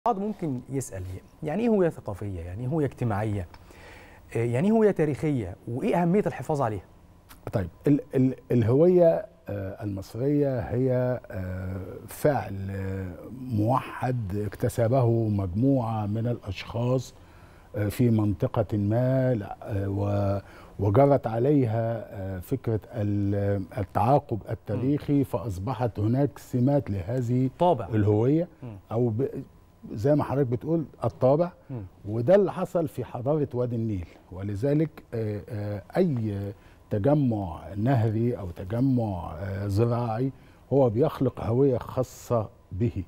البعض ممكن يسأل يعني ايه هوية ثقافية؟ يعني ايه هوية اجتماعية؟ آه، يعني ايه هوية تاريخية؟ وايه أهمية الحفاظ عليها؟ طيب ال ال الهوية آه، المصرية هي آه، فعل آه، موحد اكتسبه مجموعة من الأشخاص آه، في منطقة ما لا، آه، و- وجرت عليها آه، فكرة ال- التعاقب التاريخي فأصبحت هناك سمات لهذه طابع الهوية مم. أو ب- زي ما حضرتك بتقول الطابع مم. وده اللي حصل في حضارة وادي النيل ولذلك آه، آه، أي تجمع نهري أو تجمع آه، زراعي هو بيخلق هوية خاصة به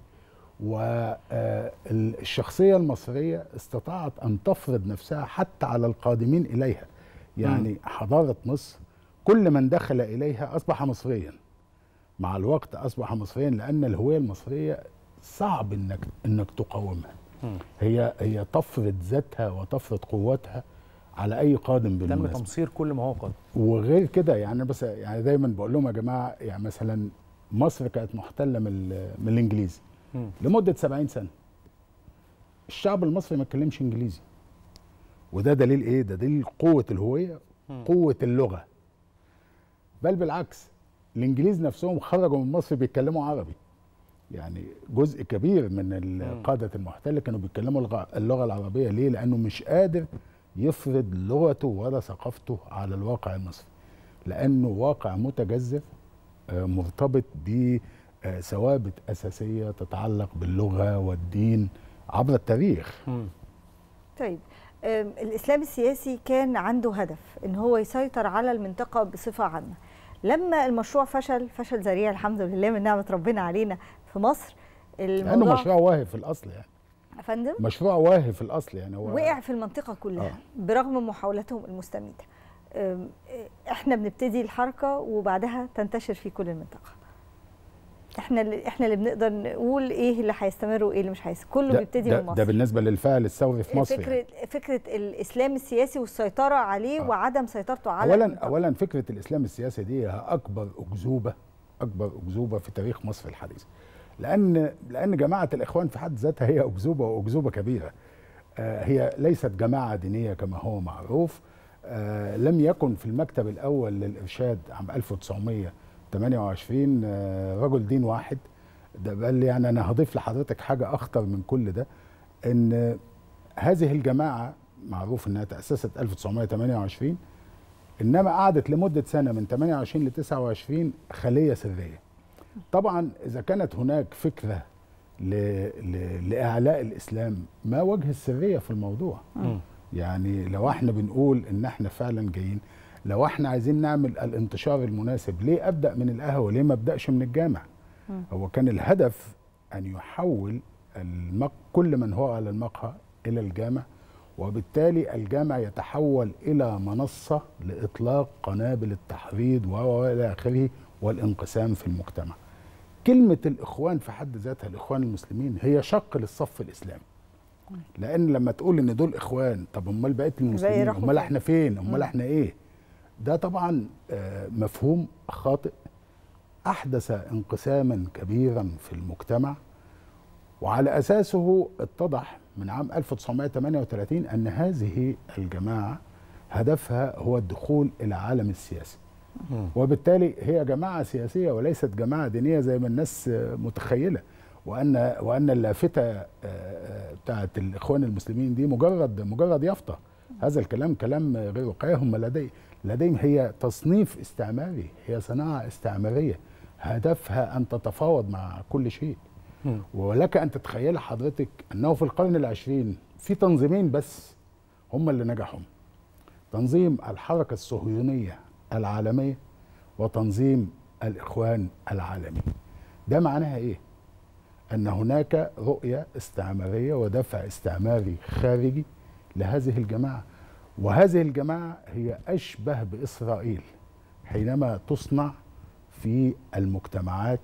والشخصية المصرية استطاعت أن تفرض نفسها حتى على القادمين إليها يعني حضارة مصر كل من دخل إليها أصبح مصريا مع الوقت أصبح مصريا لأن الهوية المصرية صعب إنك إنك تقاومها مم. هي هي تفرض ذاتها وتفرض قوتها على اي قادم تم بالمناسبه تمصير كل ما هو قادم وغير كده يعني بس يعني دايما بقول لهم يا جماعه يعني مثلا مصر كانت محتله من ال- من الانجليز مم. لمده 70 سنه الشعب المصري ما اتكلمش انجليزي وده دليل ايه ده دليل قوه الهويه مم. قوه اللغه بل بالعكس الانجليز نفسهم خرجوا من مصر بيتكلموا عربي يعني جزء كبير من ال- قاده المحتل كانوا بيتكلموا الغ- اللغه العربيه ليه لانه مش قادر يفرض لغته ولا ثقافته على الواقع المصري لانه واقع متجذر آه، مرتبط بثوابت اساسيه تتعلق باللغه والدين عبر التاريخ مم. طيب آم، الإسلام السياسي كان عنده هدف إن هو يسيطر على المنطقة بصفة عامة لما المشروع فشل فشل ذريع الحمد لله من نعمة ربنا علينا في مصر لانه الموضوع مشروع واهي في الاصل يعني يا فندم مشروع واهي في الاصل يعني هو وقع في المنطقة كلها آه. برغم محاولاتهم المستميتة آم، احنا بنبتدي الحركة وبعدها تنتشر في كل المنطقة احنا اللي احنا اللي بنقدر نقول ايه اللي هيستمر وايه اللي مش هيستمر كله ده, بيبتدي ده, من مصر ده بالنسبه للفعل الثوري في مصر فكره يعني. فكره الاسلام السياسي والسيطره عليه آه. وعدم سيطرته على اولا المنطقة. اولا فكره الاسلام السياسي دي هي اكبر اكذوبه اكبر اكذوبه في تاريخ مصر الحديث لان لان جماعه الاخوان في حد ذاتها هي اكذوبه واكذوبه كبيره آه، هي ليست جماعه دينيه كما هو معروف آه، لم يكن في المكتب الاول للارشاد عام 1928 آه، رجل دين واحد ده بل يعني انا هضيف لحضرتك حاجه اخطر من كل ده ان هذه الجماعه معروف انها تاسست 1928 انما قعدت لمده سنه من 28 ل 29 خليه سريه طبعا اذا كانت هناك فكره ل... ل... لاعلاء الاسلام ما وجه السريه في الموضوع مم. يعني لو احنا بنقول ان احنا فعلا جايين لو احنا عايزين نعمل الانتشار المناسب ليه ابدا من القهوه ليه ما ابداش من الجامع هو كان الهدف ان يحول المق... كل من هو على المقهى الى الجامع وبالتالي الجامع يتحول الى منصه لاطلاق قنابل التحريض والى اخره والانقسام في المجتمع. كلمه الاخوان في حد ذاتها الاخوان المسلمين هي شق للصف الاسلامي. لان لما تقول ان دول اخوان طب امال بقيه المسلمين يروحوا امال فين؟ احنا فين امال مم. احنا ايه ده طبعا آه، مفهوم خاطئ احدث انقساما كبيرا في المجتمع وعلى اساسه اتضح من عام 1938 ان هذه الجماعه هدفها هو الدخول الى عالم السياسه مم. وبالتالي هي جماعه سياسيه وليست جماعه دينيه زي ما الناس آه، متخيله وان وان اللافته آه، آه، بتاعت الاخوان المسلمين دي مجرد مجرد يافطه هذا الكلام كلام غير واقعي هم لدي لديهم هي تصنيف استعماري هي صناعه استعماريه هدفها ان تتفاوض مع كل شيء مم. ولك ان تتخيل حضرتك انه في القرن العشرين في تنظيمين بس هم اللي نجحوا تنظيم الحركه الصهيونيه العالميه وتنظيم الاخوان العالمي ده معناها ايه ان هناك رؤيه استعماريه ودفع استعماري خارجي لهذه الجماعه وهذه الجماعه هي اشبه باسرائيل حينما تصنع في المجتمعات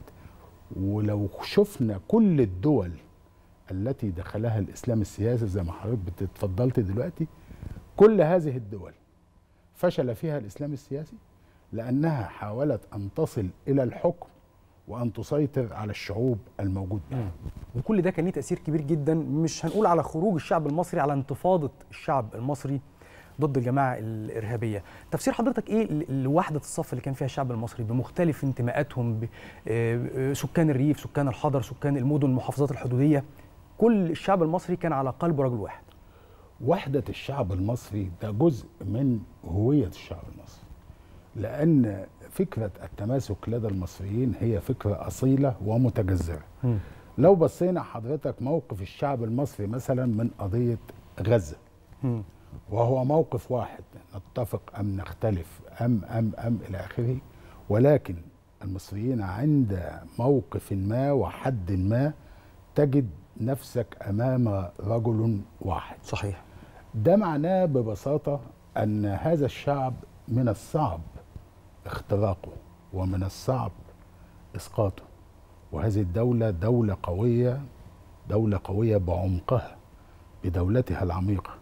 ولو شفنا كل الدول التي دخلها الاسلام السياسي زي ما حضرتك بتتفضلت دلوقتي كل هذه الدول فشل فيها الاسلام السياسي لانها حاولت ان تصل الى الحكم وان تسيطر على الشعوب الموجود بها وكل ده كان ليه تاثير كبير جدا مش هنقول على خروج الشعب المصري على انتفاضه الشعب المصري ضد الجماعه الارهابيه تفسير حضرتك ايه ل- لوحده الصف اللي كان فيها الشعب المصري بمختلف انتماءاتهم ب- آه، آه، سكان الريف سكان الحضر سكان المدن المحافظات الحدوديه كل الشعب المصري كان على قلب رجل واحد وحدة الشعب المصري ده جزء من هوية الشعب المصري لأن فكرة التماسك لدى المصريين هي فكرة أصيلة ومتجذرة لو بصينا حضرتك موقف الشعب المصري مثلا من قضية غزة مم. وهو موقف واحد نتفق أم نختلف أم أم أم إلى آخره ولكن المصريين عند موقف ما وحد ما تجد نفسك أمام رجل واحد صحيح ده معناه ببساطة أن هذا الشعب من الصعب اختراقه ومن الصعب إسقاطه وهذه الدولة دولة قوية دولة قوية بعمقها بدولتها العميقة